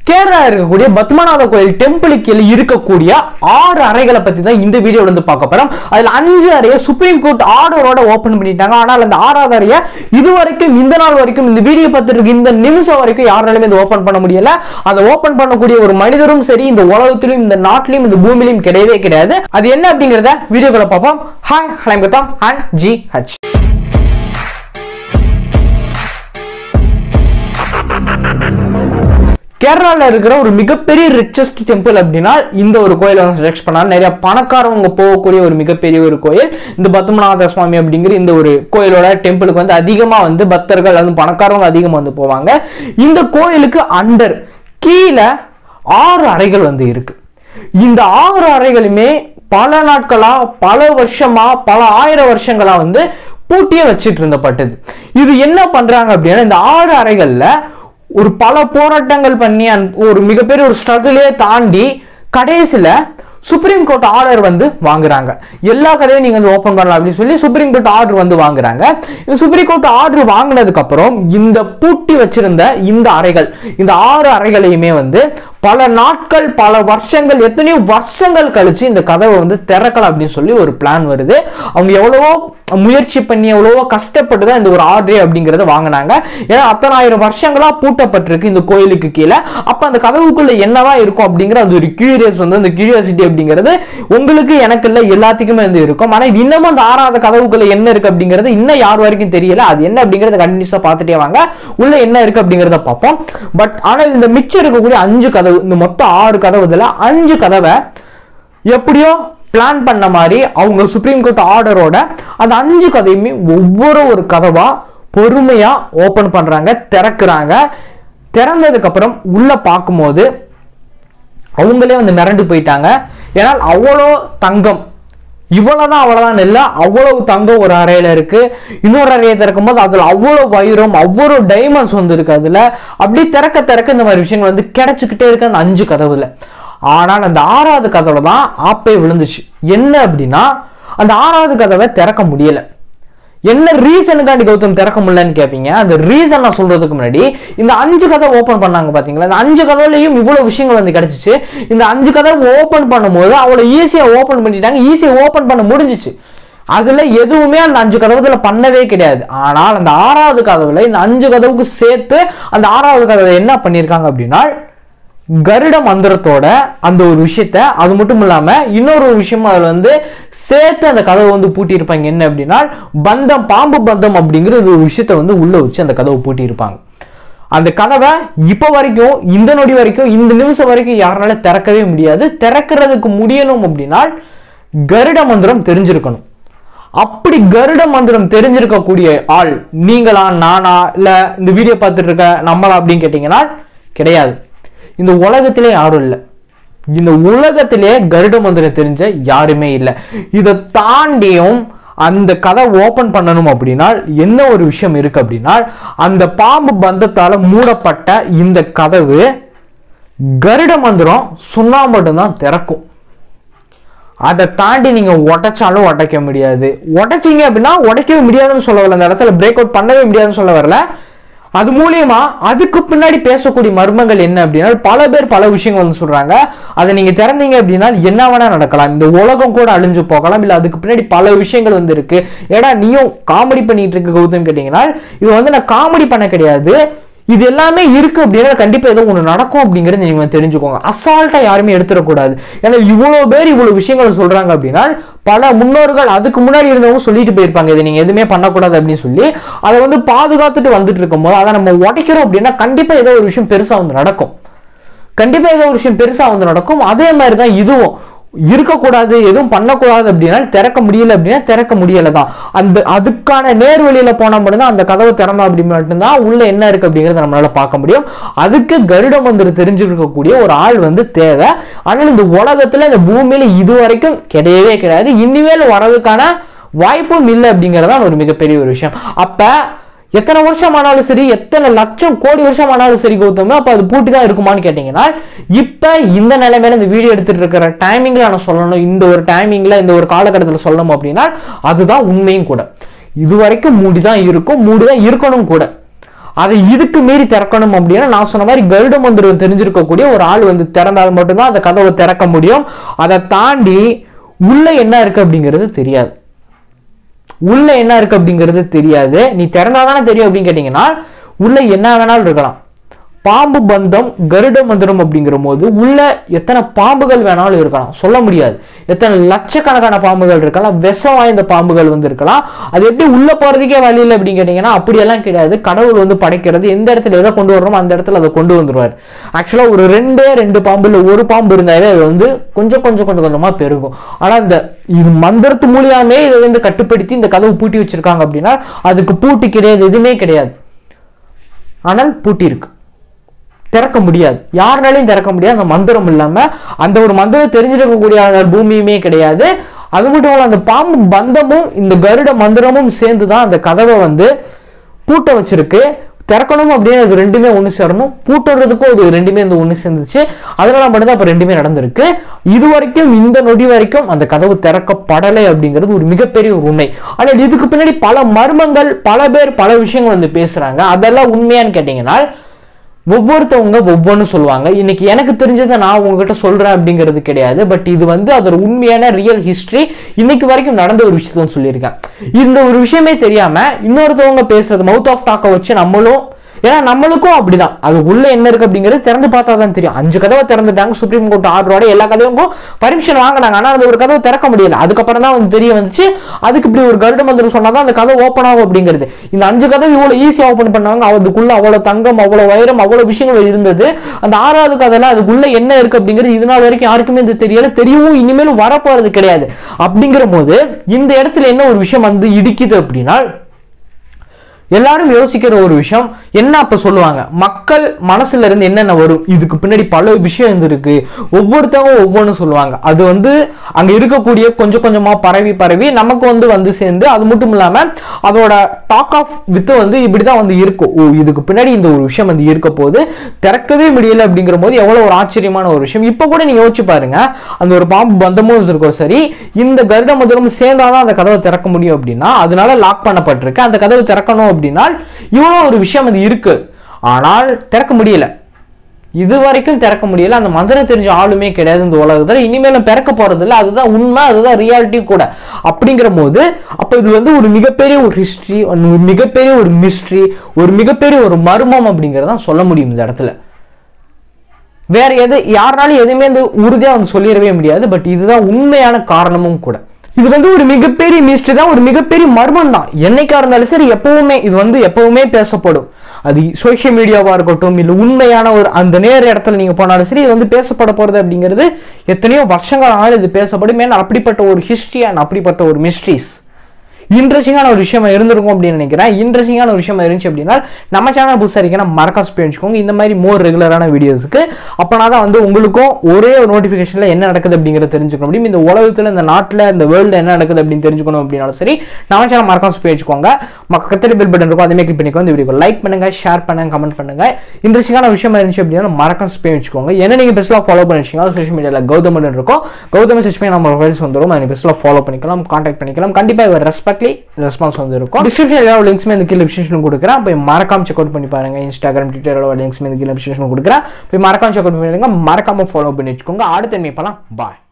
கேரளா இருக்கக்கூடிய பத்மநாத கோயில் டெம்பிளுக்கு கீழே இருக்கக்கூடிய ஆறு அறைகளை பத்தி தான் இந்த வீடியோல வந்து பார்க்க போறோம் அதுல அஞ்சு அறையை சுப்ரீம் கோர்ட் ஆர்டரோட ஓபன் பண்ணிட்டாங்க ஆனால் அந்த ஆறாவது அறையை இது வரைக்கும் இந்த நாள் வரைக்கும் இந்த வீடியோ பார்த்துட்டு இருக்க இந்த நிமிஷம் வரைக்கும் யாராலுமே இதை ஓபன் பண்ண முடியல அதை ஓபன் பண்ணக்கூடிய ஒரு மனிதரும் சரி இந்த உலகத்திலும் இந்த நாட்டிலும் இந்த பூமியிலும் கிடையவே கிடையாது அது என்ன அப்படிங்கறத வீடியோக்குள்ள பார்ப்போம் ஹாய் ஹலாம் கத்தாம் அண்ட் ஜி ஹச் கேரளால இருக்கிற ஒரு மிகப்பெரிய ரிச்சஸ்ட் டெம்பிள் அப்படின்னா இந்த ஒரு கோயிலை வந்து செலக்ட் பண்ணாங்க நிறைய பணக்காரவங்க போகக்கூடிய ஒரு மிகப்பெரிய ஒரு கோயில் இந்த பத்மநாத சுவாமி அப்படிங்கிற இந்த ஒரு கோயிலோட டெம்பிளுக்கு வந்து அதிகமா வந்து பக்தர்கள் வந்து பணக்காரவங்க அதிகமா வந்து போவாங்க இந்த கோயிலுக்கு அண்டர் கீழே ஆறு அறைகள் வந்து இருக்கு இந்த ஆறு அறைகளுமே பல நாட்களா பல வருஷமா பல ஆயிரம் வருஷங்களா வந்து பூட்டியே வச்சிட்டு இருந்தப்பட்டது இது என்ன பண்றாங்க அப்படின்னா இந்த ஆறு அறைகள்ல ஒரு பல போராட்டங்கள் பண்ணி அந்த ஒரு மிகப்பெரிய ஒரு ஸ்ட்ரகிளே தாண்டி கடைசியில சுப்ரீம் கோர்ட் ஆர்டர் வந்து வாங்குறாங்க எல்லா கதையும் நீங்க வந்து ஓபன் பண்ணலாம் அப்படின்னு சொல்லி சுப்ரீம் கோர்ட் ஆர்டர் வந்து வாங்குறாங்க இந்த சுப்ரீம் கோர்ட் ஆர்டர் வாங்கினதுக்கு அப்புறம் இந்த பூட்டி வச்சிருந்த இந்த அறைகள் இந்த ஆறு அறைகளையுமே வந்து பல நாட்கள் பல வருஷங்கள் எத்தனையோ வருஷங்கள் கழிச்சு இந்த கதவை வந்து திறக்கலாம் அப்படின்னு சொல்லி ஒரு பிளான் வருது அவங்க எவ்வளவோ முயற்சி பண்ணி எவ்வளவோ கஷ்டப்பட்டு தான் இந்த ஒரு ஆர்டர் அப்படிங்கறத வாங்கினாங்க ஏன்னா அத்தனாயிரம் வருஷங்களா பூட்டப்பட்டிருக்கு இந்த கோயிலுக்கு கீழே அப்ப அந்த கதவுக்குள்ள என்னவா இருக்கும் அப்படிங்கிற அந்த ஒரு கியூரியஸ் வந்து அந்த கியூரியாசிட்டி அப்படிங்கிறது உங்களுக்கு எனக்கு இல்ல எல்லாத்துக்குமே வந்து இருக்கும் ஆனா இன்னமும் அந்த ஆறாவது கதவுக்குள்ள என்ன இருக்கு அப்படிங்கிறது இன்னும் யார் வரைக்கும் தெரியல அது என்ன அப்படிங்கறத கண்டினியூஸா பார்த்துட்டே வாங்க உள்ள என்ன இருக்கு அப்படிங்கறத பார்ப்போம் பட் ஆனால் இந்த மிச்சம் இருக்கக்கூடிய அஞ்சு கதவு இந்த மொத்தம் ஆறு கதவுல அஞ்சு கதவை எப்படியோ பிளான் பண்ண மாதிரி அவங்க சுப்ரீம் கோர்ட் ஆர்டரோட அந்த அஞ்சு கதையுமே ஒவ்வொரு ஒரு கதவா பொறுமையா ஓபன் பண்றாங்க திறக்குறாங்க திறந்ததுக்கு அப்புறம் உள்ள பார்க்கும்போது அவங்களே வந்து மிரண்டு போயிட்டாங்க ஏன்னால் அவ்வளோ தங்கம் இவ்வளவுதான் அவ்வளவுதான் இல்ல அவ்வளவு தங்கம் ஒரு அறையில இருக்கு இன்னொரு அறையை திறக்கும் போது அதுல அவ்வளவு வைரம் அவ்வளவு டைமண்ட்ஸ் வந்து இருக்கு அதுல அப்படி திறக்க திறக்க இந்த மாதிரி விஷயங்கள் வந்து கிடைச்சுக்கிட்டே இருக்கு அந்த அஞ்சு கதவுல ஆனால் அந்த ஆறாவது கதவுல தான் ஆப்பே விழுந்துச்சு என்ன அப்படின்னா அந்த ஆறாவது கதவை திறக்க முடியல என்ன ரீசனுக்காண்டி கௌதம் திறக்க முடியலன்னு கேட்பீங்க அந்த ரீசன் நான் சொல்றதுக்கு முன்னாடி இந்த அஞ்சு கதை ஓபன் பண்ணாங்க பாத்தீங்களா இந்த அஞ்சு கதவுலையும் இவ்வளவு விஷயங்கள் வந்து கிடைச்சிச்சு இந்த அஞ்சு கதவை ஓபன் பண்ணும்போது அவ்வளவு ஈஸியா ஓபன் பண்ணிட்டாங்க ஈஸியா ஓபன் பண்ண முடிஞ்சிச்சு அதுல எதுவுமே அந்த அஞ்சு கதவுல பண்ணவே கிடையாது ஆனால் அந்த ஆறாவது கதவுல இந்த அஞ்சு கதவுக்கு சேர்த்து அந்த ஆறாவது கதவை என்ன பண்ணியிருக்காங்க அப்படின்னா கருட மந்திரத்தோட அந்த ஒரு விஷயத்த அது மட்டும் இல்லாம இன்னொரு ஒரு விஷயம் அதுல வந்து சேர்த்து அந்த கதவை வந்து பூட்டியிருப்பாங்க என்ன அப்படின்னா பந்தம் பாம்பு பந்தம் அப்படிங்கிற ஒரு விஷயத்த வந்து உள்ள வச்சு அந்த கதவை பூட்டியிருப்பாங்க அந்த கதவை இப்ப வரைக்கும் இந்த நொடி வரைக்கும் இந்த நிமிஷம் வரைக்கும் யாரால திறக்கவே முடியாது திறக்கிறதுக்கு முடியணும் அப்படின்னா கருட மந்திரம் தெரிஞ்சிருக்கணும் அப்படி கருட மந்திரம் தெரிஞ்சிருக்கக்கூடிய ஆள் நீங்களா நானா இல்ல இந்த வீடியோ பார்த்துட்டு இருக்க நம்மளா அப்படின்னு கேட்டீங்கன்னா கிடையாது இந்த உலகத்திலே யாரும் இல்லை இந்த உலகத்திலே கருட மந்திரம் தெரிஞ்ச யாருமே இல்லை இதை தாண்டியும் அந்த கதை ஓபன் பண்ணணும் அப்படின்னா என்ன ஒரு விஷயம் இருக்கு அப்படின்னா அந்த பாம்பு பந்தத்தால மூடப்பட்ட இந்த கதவு கருட மந்திரம் சொன்னா மட்டும்தான் திறக்கும் அதை தாண்டி நீங்க உடைச்சாலும் உடைக்க முடியாது உடைச்சீங்க அப்படின்னா உடைக்கவே முடியாதுன்னு சொல்ல வரல அந்த இடத்துல பிரேக் அவுட் பண்ணவே முடியாதுன்னு சொல்ல வரல அது மூலியமா அதுக்கு பின்னாடி பேசக்கூடிய மர்மங்கள் என்ன அப்படின்னா பல பேர் பல விஷயங்கள் வந்து சொல்றாங்க அதை நீங்க திறந்தீங்க அப்படின்னா என்ன வேணா நடக்கலாம் இந்த உலகம் கூட அழிஞ்சு போகலாம் இல்ல அதுக்கு பின்னாடி பல விஷயங்கள் வந்து இருக்கு ஏன்னா நீயும் காமெடி பண்ணிட்டு இருக்க கௌதம் கேட்டீங்கன்னா இது வந்து நான் காமெடி பண்ண கிடையாது இது எல்லாமே இருக்கு அப்படின்னா கண்டிப்பா ஏதோ ஒன்று நடக்கும் அப்படிங்கறத நீங்க தெரிஞ்சுக்கோங்க அசால்ட்டா யாருமே எடுத்துடக்கூடாது ஏன்னா இவ்வளவு பேர் இவ்வளவு விஷயங்கள் சொல்றாங்க அப்படின்னா பல முன்னோர்கள் அதுக்கு முன்னாடி இருந்தவங்க சொல்லிட்டு போயிருப்பாங்க இதை நீங்க எதுவுமே பண்ணக்கூடாது அப்படின்னு சொல்லி அதை வந்து பாதுகாத்துட்டு வந்துட்டு இருக்கும்போது அதை நம்ம உடைக்கிறோம் அப்படின்னா கண்டிப்பா ஏதோ ஒரு விஷயம் பெருசா வந்து நடக்கும் கண்டிப்பா ஏதோ ஒரு விஷயம் பெருசா வந்து நடக்கும் அதே மாதிரி தான் இதுவும் இருக்கக்கூடாது எதுவும் பண்ணக்கூடாது அப்படின்னா திறக்க முடியல அப்படின்னா திறக்க முடியல தான் அந்த அதுக்கான நேர்வழியில போனா மட்டும்தான் அந்த கதவை திறந்தோம் அப்படி மட்டும்தான் உள்ள என்ன இருக்கு அப்படிங்கறத நம்மளால பார்க்க முடியும் அதுக்கு கருட மந்திரம் தெரிஞ்சிருக்கக்கூடிய ஒரு ஆள் வந்து தேவை ஆனால் இந்த உலகத்துல இந்த பூமியில இது வரைக்கும் கிடையவே கிடையாது இனிமேல் வரதுக்கான வாய்ப்பும் இல்லை அப்படிங்கறதா ஒரு மிகப்பெரிய ஒரு விஷயம் அப்ப எத்தனை வருஷம் ஆனாலும் சரி எத்தனை லட்சம் கோடி வருஷம் ஆனாலும் சரி கௌதம் அப்ப அது பூட்டி தான் இருக்குமான்னு கேட்டீங்கன்னா இப்ப இந்த நிலைமையில இந்த வீடியோ எடுத்துட்டு இருக்கிற டைமிங்ல நான் சொல்லணும் இந்த ஒரு டைமிங்ல இந்த ஒரு காலகட்டத்தில் சொல்லணும் அப்படின்னா அதுதான் உண்மையும் கூட இது வரைக்கும் மூடி தான் இருக்கும் மூடி தான் இருக்கணும் கூட அதை இதுக்கு மீறி திறக்கணும் அப்படின்னா நான் சொன்ன மாதிரி கருட மந்திரம் தெரிஞ்சிருக்கக்கூடிய ஒரு ஆள் வந்து திறந்தால் மட்டும்தான் அந்த கதவை திறக்க முடியும் அதை தாண்டி உள்ள என்ன இருக்கு அப்படிங்கிறது தெரியாது உள்ள என்ன இருக்கு அப்படிங்கிறது தெரியாது நீ திறந்தாதானே தெரியும் அப்படின்னு கேட்டீங்கன்னா உள்ள என்ன வேணாலும் இருக்கலாம் பாம்பு பந்தம் கருட மந்திரம் அப்படிங்கிற போது உள்ள எத்தனை பாம்புகள் வேணாலும் இருக்கலாம் சொல்ல முடியாது எத்தனை லட்சக்கணக்கான பாம்புகள் இருக்கலாம் விஷம் வாய்ந்த பாம்புகள் வந்து இருக்கலாம் அது எப்படி உள்ள போறதுக்கே வழி இல்லை அப்படின்னு கேட்டீங்கன்னா அப்படியெல்லாம் கிடையாது கடவுள் வந்து படைக்கிறது எந்த இடத்துல எதை கொண்டு வரணுமோ அந்த இடத்துல அதை கொண்டு வந்துருவார் ஆக்சுவலா ஒரு ரெண்டே ரெண்டு பாம்பு இல்லை ஒரு பாம்பு இருந்தாலே அது வந்து கொஞ்சம் கொஞ்சம் கொஞ்சம் கொஞ்சமா பெருகும் ஆனா இந்த இது மந்திரத்து மூலியாமே இதை வந்து கட்டுப்படுத்தி இந்த கதவு பூட்டி வச்சிருக்காங்க அப்படின்னா அதுக்கு பூட்டி கிடையாது எதுவுமே கிடையாது ஆனால் பூட்டி இருக்கு திறக்க முடியாது யாருனாலையும் திறக்க முடியாது அந்த மந்திரம் இல்லாம அந்த ஒரு மந்திரம் தெரிஞ்சிருக்கக்கூடிய அந்த பூமியுமே கிடையாது அது மட்டும் இல்ல அந்த பாம்பு பந்தமும் இந்த கருட மந்திரமும் சேர்ந்து தான் அந்த கதவை வந்து பூட்ட வச்சிருக்கு திறக்கணும் அப்படின்னு அது ரெண்டுமே ஒன்று சேரணும் பூட்டுறதுக்கும் அது ரெண்டுமே இந்த ஒன்று சேர்ந்துச்சு அதனால மட்டும்தான் இப்போ ரெண்டுமே நடந்திருக்கு இது வரைக்கும் இந்த நொடி வரைக்கும் அந்த கதவு திறக்கப்படலை அப்படிங்கிறது ஒரு மிகப்பெரிய ஒரு உண்மை ஆனால் இதுக்கு பின்னாடி பல மர்மங்கள் பல பேர் பல விஷயங்கள் வந்து பேசுறாங்க அதெல்லாம் உண்மையான்னு கேட்டீங்கன்னா ஒவ்வொருத்தவங்க ஒவ்வொன்று சொல்லுவாங்க இன்னைக்கு எனக்கு தெரிஞ்சதை நான் உங்ககிட்ட சொல்றேன் அப்படிங்கிறது கிடையாது பட் இது வந்து அதோட உண்மையான ரியல் ஹிஸ்டரி இன்னைக்கு வரைக்கும் நடந்த ஒரு விஷயத்த சொல்லியிருக்கேன் இந்த ஒரு விஷயமே தெரியாம இன்னொருத்தவங்க பேசுறது மவுத் ஆஃப் டாக்கை வச்சு நம்மளும் ஏன்னா நம்மளுக்கும் அப்படிதான் அது உள்ள என்ன இருக்கு அப்படிங்கிறது திறந்து பார்த்தா தான் தெரியும் அஞ்சு கதவை திறந்துட்டாங்க சுப்ரீம் கோர்ட் ஆர்டரோட எல்லா கதவுக்கும் பர்மிஷன் வாங்கினாங்க ஆனால் அந்த ஒரு கதவை திறக்க முடியல அதுக்கப்புறம் தான் வந்து தெரிய வந்துச்சு அதுக்கு இப்படி ஒரு கருட மந்திரம் சொன்னாதான் அந்த கதவு ஓப்பன் ஆகும் அப்படிங்கிறது இந்த அஞ்சு கதவு இவ்வளவு ஈஸியா ஓப்பன் பண்ணாங்க அதுக்குள்ள அவ்வளவு தங்கம் அவ்வளவு வைரம் அவ்வளவு விஷயங்கள் இருந்தது அந்த ஆறாவது கதையில அதுக்குள்ள என்ன இருக்கு அப்படிங்கிறது இது நாள் வரைக்கும் யாருக்குமே இது தெரியல தெரியவும் இனிமேலும் வரப்போறது கிடையாது அப்படிங்கிற போது இந்த இடத்துல என்ன ஒரு விஷயம் வந்து இடிக்குது அப்படின்னா எல்லாரும் யோசிக்கிற ஒரு விஷயம் என்ன அப்ப சொல்லுவாங்க மக்கள் மனசுல இருந்து என்னென்ன வரும் இதுக்கு பின்னாடி பல விஷயம் இருந்திருக்கு ஒவ்வொருத்தவங்க ஒவ்வொன்று சொல்லுவாங்க அது வந்து அங்க இருக்கக்கூடிய கொஞ்சம் கொஞ்சமா பரவி பரவி நமக்கு வந்து வந்து சேர்ந்து அது மட்டும் இல்லாம அதோட டாக் ஆஃப் வித் வந்து இப்படிதான் வந்து இருக்கும் ஓ இதுக்கு பின்னாடி இந்த ஒரு விஷயம் வந்து இருக்க போது திறக்கவே முடியல அப்படிங்கிற போது எவ்வளவு ஒரு ஆச்சரியமான ஒரு விஷயம் இப்ப கூட நீங்க யோசிச்சு பாருங்க அந்த ஒரு பாம்பு பந்தமும் இருக்கும் சரி இந்த கருட மதுரம் சேர்ந்தாதான் அந்த கதவை திறக்க முடியும் அப்படின்னா அதனால லாக் பண்ணப்பட்டிருக்கு அந்த கதவை திறக்கணும் அப்படின்னா இவ்வளோ ஒரு விஷயம் அது இருக்கு ஆனால் திறக்க முடியல இது வரைக்கும் திறக்க முடியல அந்த மந்திரம் தெரிஞ்ச ஆளுமே கிடையாது இந்த உலகத்துல இனிமேலும் பிறக்க போறது இல்லை அதுதான் உண்மை அதுதான் ரியாலிட்டி கூட அப்படிங்கிற போது அப்ப இது வந்து ஒரு மிகப்பெரிய ஒரு ஹிஸ்டரி ஒரு மிகப்பெரிய ஒரு மிஸ்ட்ரி ஒரு மிகப்பெரிய ஒரு மர்மம் அப்படிங்கிறத சொல்ல முடியும் இந்த இடத்துல வேற எது யாருனாலும் எதுவுமே வந்து உறுதியா வந்து சொல்லிடவே முடியாது பட் இதுதான் உண்மையான காரணமும் கூட இது வந்து ஒரு மிகப்பெரிய மிஸ்ட்ரி தான் ஒரு மிகப்பெரிய மர்மம் தான் என்னைக்கா இருந்தாலும் சரி எப்பவுமே இது வந்து எப்பவுமே பேசப்படும் அது சோஷியல் மீடியாவா இருக்கட்டும் இல்லை உண்மையான ஒரு அந்த நேர இடத்துல நீங்க போனாலும் சரி இது வந்து பேசப்பட போறது அப்படிங்கிறது எத்தனையோ வருஷங்கள் ஆனாலும் இது பேசப்படும் ஏன்னா அப்படிப்பட்ட ஒரு ஹிஸ்டரி அண்ட் அப்படிப்பட்ட ஒரு மிஸ்ட்ரிஸ் இன்ட்ரெஸ்டிங்கான ஒரு விஷயம் இருந்திருக்கும் அப்படின்னு நினைக்கிறேன் இன்ட்ரெஸ்டிங்கான ஒரு விஷயம் இருந்துச்சு அப்படின்னா நம்ம சேனல் புதுசாக இருக்கீங்கன்னா மறக்காம வச்சுக்கோங்க இந்த மாதிரி மோர் ரெகுலரான வீடியோஸ்க்கு அப்போனா தான் வந்து உங்களுக்கும் ஒரே ஒரு நோட்டிஃபிகேஷனில் என்ன நடக்குது அப்படிங்கிறத தெரிஞ்சுக்க முடியும் இந்த உலகத்தில் இந்த நாட்டில் இந்த வேர்ல்டு என்ன நடக்குது அப்படின்னு தெரிஞ்சுக்கணும் அப்படின்னாலும் சரி நம்ம சேனல் மறக்காம வச்சுக்கோங்க மக்கத்தில் பில் பட்டன் இருக்கும் அதே கிளிக் பண்ணிக்கோ இந்த வீடியோ லைக் பண்ணுங்க ஷேர் பண்ணுங்க கமெண்ட் பண்ணுங்க இன்ட்ரெஸ்டிங்கான விஷயம் இருந்துச்சு அப்படின்னா மறக்காம ஸ்பே வச்சுக்கோங்க என்ன நீங்கள் பெஸ்ட்டாக ஃபாலோ பண்ணி வச்சுக்கோங்க சோஷியல் மீடியாவில் கௌதமன் இருக்கும் கௌதம சர்ச் பண்ணி நம்ம ஃபைல்ஸ் வந்துடும் அதை பெஸ்ட்டாக ஃபாலோ பண்ணிக்கலாம் கான்டாக்ட் பண்ணிக்கலாம் கண்டிப்பாக இவர் ரெஸ்பெக்ட்லி ரெஸ்பான்ஸ் வந்து இருக்கும் டிஸ்கிரிப்ஷன் எல்லா லிங்க்ஸ்மே இந்த கீழே டிஸ்கிரிப்ஷன் கொடுக்குறேன் போய் மறக்காம செக் அவுட் பண்ணி பாருங்க இன்ஸ்டாகிராம் ட்விட்டரோட லிங்க்ஸ்மே இந்த கீழே டிஸ்கிரிப்ஷன் கொடுக்குறேன் போய் மறக்காம செக் அவுட் பண்ணி மறக்காம ஃபாலோ பண்ணி வச்சுக்கோங்க அடுத்த மீப்பலாம் பாய்